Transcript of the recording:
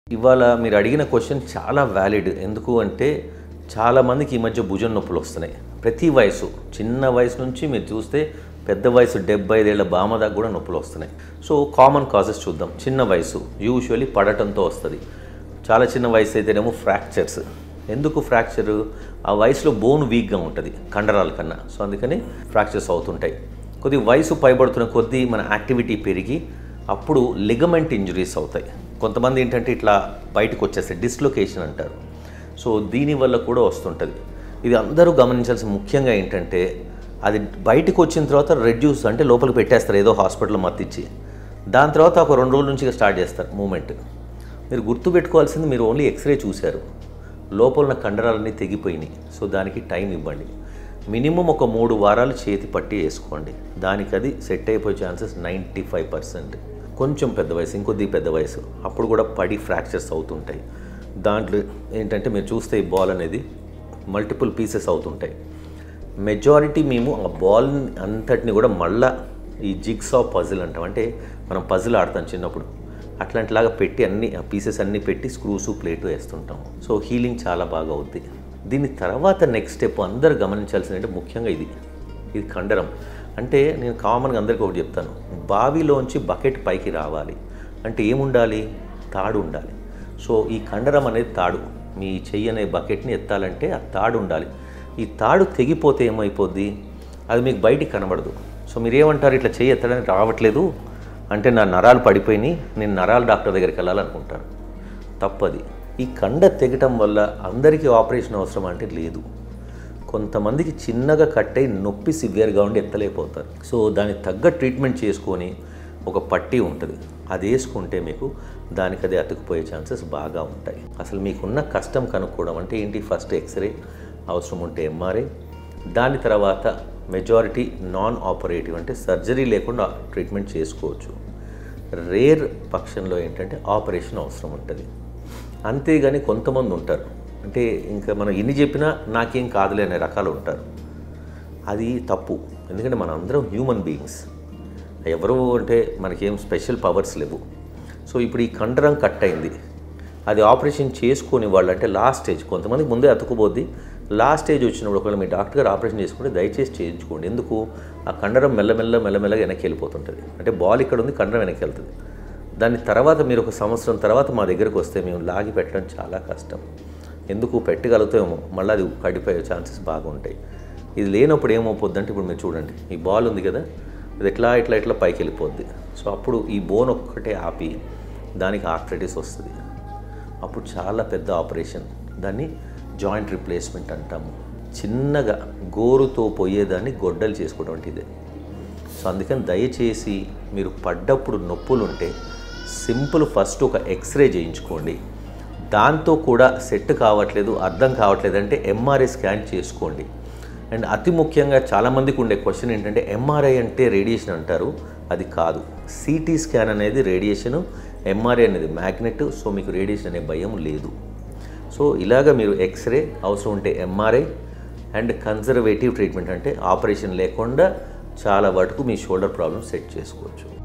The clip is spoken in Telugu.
ఇవాళ మీరు అడిగిన క్వశ్చన్ చాలా వ్యాలిడ్ ఎందుకు అంటే చాలామందికి ఈ మధ్య భుజం నొప్పులు వస్తున్నాయి ప్రతి వయసు చిన్న వయసు నుంచి మీరు చూస్తే పెద్ద వయసు డెబ్బై ఐదేళ్ల బామ దాకా కూడా నొప్పులు వస్తున్నాయి సో కామన్ కాజెస్ చూద్దాం చిన్న వయసు యూజువల్లీ పడటంతో వస్తుంది చాలా చిన్న వయసు అయితేనేమో ఫ్రాక్చర్స్ ఎందుకు ఫ్రాక్చర్ ఆ వయసులో బోన్ వీక్గా ఉంటుంది కండరాల కన్నా సో అందుకని ఫ్రాక్చర్స్ అవుతుంటాయి కొద్ది వయసు పైబడుతున్న కొద్దీ మన యాక్టివిటీ పెరిగి అప్పుడు లిగమెంట్ ఇంజరీస్ అవుతాయి కొంతమంది ఏంటంటే ఇట్లా బయటకు వచ్చేస్తాయి డిస్లొకేషన్ అంటారు సో దీనివల్ల కూడా వస్తుంటుంది ఇది అందరూ గమనించాల్సిన ముఖ్యంగా ఏంటంటే అది బయటకు వచ్చిన తర్వాత రెడ్యూస్ అంటే లోపలికి పెట్టేస్తారు ఏదో హాస్పిటల్లో మత్తిచ్చి దాని తర్వాత ఒక రెండు రోజుల నుంచి స్టార్ట్ చేస్తారు మూమెంట్ మీరు గుర్తుపెట్టుకోవాల్సింది మీరు ఓన్లీ ఎక్స్రే చూశారు లోపల ఉన్న కండరాలన్నీ తెగిపోయినాయి సో దానికి టైం ఇవ్వండి మినిమం ఒక మూడు వారాలు చేతి పట్టి వేసుకోండి దానికి అది సెట్ అయిపోయే ఛాన్సెస్ నైంటీ ఫైవ్ పర్సెంట్ కొంచెం పెద్ద వయసు ఇంకొద్ది పెద్ద వయసు అప్పుడు కూడా పడి ఫ్రాక్చర్స్ అవుతుంటాయి దాంట్లో ఏంటంటే మీరు చూస్తే ఈ బాల్ అనేది మల్టిపుల్ పీసెస్ అవుతుంటాయి మెజారిటీ మేము ఆ బాల్ అంతటిని కూడా మళ్ళా ఈ జిగ్స్ ఆఫ్ పజిల్ అంటాం అంటే మనం పజిల్ ఆడతాం చిన్నప్పుడు అట్లాంటిలాగా పెట్టి అన్ని ఆ పీసెస్ అన్నీ పెట్టి స్క్రూస్ ప్లేటు వేస్తుంటాం సో హీలింగ్ చాలా బాగా అవుద్ది దీని తర్వాత నెక్స్ట్ స్టెప్ అందరు గమనించాల్సింది అంటే ముఖ్యంగా ఇది ఇది కండరం అంటే నేను కామన్గా అందరికీ ఒకటి చెప్తాను బావిలోంచి బకెట్ పైకి రావాలి అంటే ఏముండాలి తాడు ఉండాలి సో ఈ కండరం అనేది తాడు మీ చెయ్యి అనే బకెట్ని ఎత్తాలంటే ఆ తాడు ఉండాలి ఈ తాడు తెగిపోతే ఏమైపోద్ది అది మీకు బయటికి కనబడదు సో మీరు ఏమంటారు ఇట్లా చెయ్యి ఎత్తడానికి రావట్లేదు అంటే నా నరాలు పడిపోయినాయి నేను నరాల డాక్టర్ దగ్గరికి వెళ్ళాలనుకుంటాను తప్పది ఈ కండ తెగటం వల్ల అందరికీ ఆపరేషన్ అవసరం అంటే లేదు కొంతమందికి చిన్నగా కట్ అయి నొప్పి సివియర్గా ఉండి ఎత్తలేకపోతారు సో దానికి తగ్గ ట్రీట్మెంట్ చేసుకొని ఒక పట్టీ ఉంటుంది అది వేసుకుంటే మీకు దానికి అది అతుకుపోయే ఛాన్సెస్ బాగా ఉంటాయి అసలు మీకున్న కష్టం కనుక్కోవడం అంటే ఏంటి ఫస్ట్ ఎక్స్రే అవసరం ఉంటే ఎంఆర్ఐ దాని తర్వాత మెజారిటీ నాన్ ఆపరేటివ్ అంటే సర్జరీ లేకుండా ట్రీట్మెంట్ చేసుకోవచ్చు రేర్ పక్షంలో ఏంటంటే ఆపరేషన్ అవసరం ఉంటుంది అంతేగాని కొంతమంది ఉంటారు అంటే ఇంకా మనం ఎన్ని చెప్పినా నాకేం కాదులే అనే రకాలు ఉంటారు అది తప్పు ఎందుకంటే మన అందరం హ్యూమన్ బీయింగ్స్ ఎవరు అంటే మనకేం స్పెషల్ పవర్స్ లేవు సో ఇప్పుడు ఈ కండరం కట్ అయింది అది ఆపరేషన్ చేసుకొని వాళ్ళు అంటే లాస్ట్ స్టేజ్ కొంతమందికి ముందే అతుకుపోద్ది లాస్ట్ స్టేజ్ వచ్చినప్పుడు ఒకవేళ మీ డాక్టర్ గారు ఆపరేషన్ చేసుకుంటే దయచేసి చేయించుకోండి ఎందుకు ఆ కండరం మెల్లమెల్ల మెల్లమెల్లగా వెనక్కి వెళ్ళిపోతుంటుంది అంటే బాల్ ఇక్కడ ఉంది కండరం వెనక్కి వెళ్తుంది దాని తర్వాత మీరు ఒక సంవత్సరం తర్వాత మా దగ్గరకు వస్తే మేము లాగి పెట్టడం చాలా కష్టం ఎందుకు పెట్టగలుగుతామో మళ్ళీ అది పడిపోయే ఛాన్సెస్ బాగుంటాయి ఇది లేనప్పుడు ఏమవుతుంది అంటే ఇప్పుడు మీరు చూడండి ఈ బాల్ ఉంది కదా ఇది ఎట్లా ఇట్లా ఇట్లా పైకి వెళ్ళిపోద్ది సో అప్పుడు ఈ బోన్ ఒక్కటే ఆపి దానికి ఆర్థరైటిస్ వస్తుంది అప్పుడు చాలా పెద్ద ఆపరేషన్ దాన్ని జాయింట్ రిప్లేస్మెంట్ అంటాము చిన్నగా గోరుతో పోయేదాన్ని గొడ్డలు చేసుకోవడం అంటే ఇదే సో అందుకని దయచేసి మీరు పడ్డప్పుడు నొప్పులు ఉంటే సింపుల్ ఫస్ట్ ఒక ఎక్స్రే చేయించుకోండి దాంతో కూడా సెట్ కావట్లేదు అర్థం కావట్లేదు అంటే ఎంఆర్ఐ స్కాన్ చేసుకోండి అండ్ అతి ముఖ్యంగా చాలామందికి ఉండే క్వశ్చన్ ఏంటంటే ఎంఆర్ఐ అంటే రేడియేషన్ అంటారు అది కాదు సిటీ స్కాన్ అనేది రేడియేషను ఎంఆర్ఐ అనేది మ్యాగ్నెట్ సో మీకు రేడియేషన్ అనే భయం లేదు సో ఇలాగ మీరు ఎక్స్రే అవసరం ఉంటే ఎంఆర్ఐ అండ్ కన్జర్వేటివ్ ట్రీట్మెంట్ అంటే ఆపరేషన్ లేకుండా చాలా వరకు మీ షోల్డర్ ప్రాబ్లమ్ సెట్ చేసుకోవచ్చు